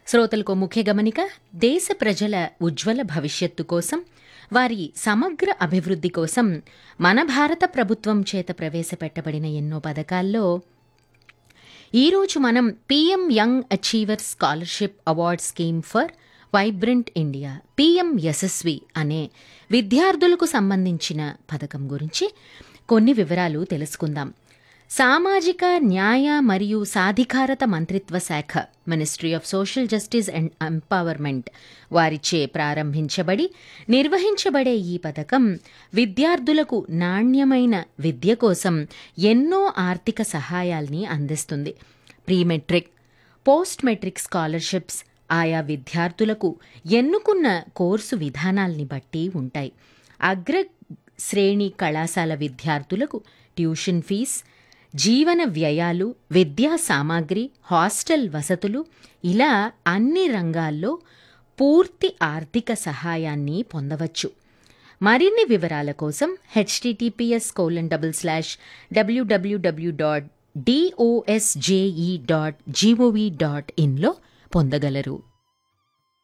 శ్రోతలకు ముఖ్య గమనిక దేశ ప్రజల ఉజ్వల భవిష్యత్తు కోసం వారి సమగ్ర అభివృద్ధి కోసం మన భారత ప్రభుత్వం చేత ప్రవేశపెట్టబడిన ఎన్నో పథకాల్లో ఈరోజు మనం PM young achiever scholarship award scheme for vibrant India PM Yashasvi అనే విద్యార్థులకు సంబంధించిన పథకం గురించి కొన్ని వివరాలు తెలుసుకుందాం సామాజిక న్యాయ మరియు సాధికారత మంత్రిత్వ శాఖ ministry of social justice and empowerment వారిచే ప్రారంభించబడి నిర్వహించబడే ఈ పథకం విద్యార్థులకు నాణ్యమైన విద్య కోసం ఎన్నో ఆర్థిక సహాయాల్ని అందిస్తుంది pre matric post matric scholarships ఆయా విద్యార్థులకు ఎన్నుకున్న కోర్సు విధానాల్ని బట్టి ఉంటాయి అగ్ర శ్రేణి కళాశాల విద్యార్థులకు ట్యూషన్ ఫీజ్ జీవన వ్యయాలు విద్యా సామాగ్రి హాస్టల్ వసతులు ఇలా అన్ని రంగాల్లో పూర్తి ఆర్థిక సహాయాన్ని పొందవచ్చు మరిన్ని వివరాల కోసం HTTPS colon double slash WWW dot DOSJE dot GOV dot ఇన్లో పొందగలరు